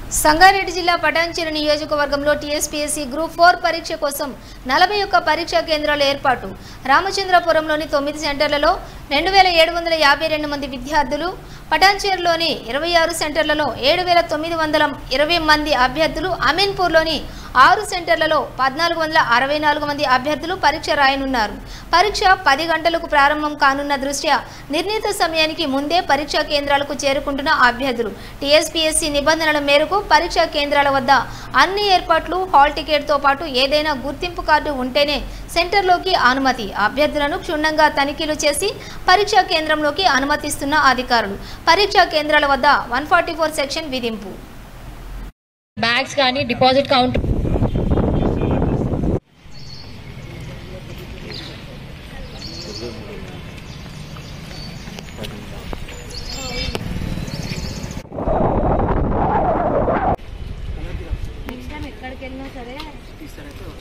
సంగారెడ్డి జిల్లా పటాన్చెరు నియోజకవర్గంలో TSPSC group four పరీక్ష కోసం నలభై ఒక్క పరీక్షా కేంద్రాల ఏర్పాటు రామచంద్రపురంలోని తొమ్మిది సెంటర్లలో రెండు వేల ఏడు వందల యాభై రెండు మంది విద్యార్థులు పటాన్చెరులోని ఇరవై ఆరు సెంటర్లలో ఏడు వేల తొమ్మిది వందల ఇరవై మంది అభ్యర్థులు అమీన్పూర్లోని ఆరు సెంటర్లలో పద్నాలుగు వందల అరవై నాలుగు మంది అభ్యర్థులు పరీక్ష రాయనున్నారు పరీక్ష పది గంటలకు ప్రారంభం కానున్న దృష్ట్యా నిర్ణీత సమయానికి ముందే పరీక్షా కేంద్రాలకు చేరుకుంటున్న అభ్యర్థులు టీఎస్పీఎస్సీ నిబంధనల మేరకు పరీక్షా కేంద్రాల వద్ద అన్ని ఏర్పాట్లు హాల్ టికెట్తో పాటు ఏదైనా గుర్తింపు కార్డు ఉంటేనే సెంటర్లోకి అనుమతి అభ్యర్థులను క్షుణ్ణంగా తనిఖీలు చేసి పరీక్షా కేంద్రంలోకి అనుమతిస్తున్న అధికారులు పరీక్షా కేంద్రాల వద్ద వన్ ఫార్టీ ఫోర్ సెక్షన్ విధింపు బ్యాగ్స్ కానీ డిపాజిట్ కౌంటర్ నెక్స్ట్ టైం ఎక్కడికి వెళ్ళినా సరే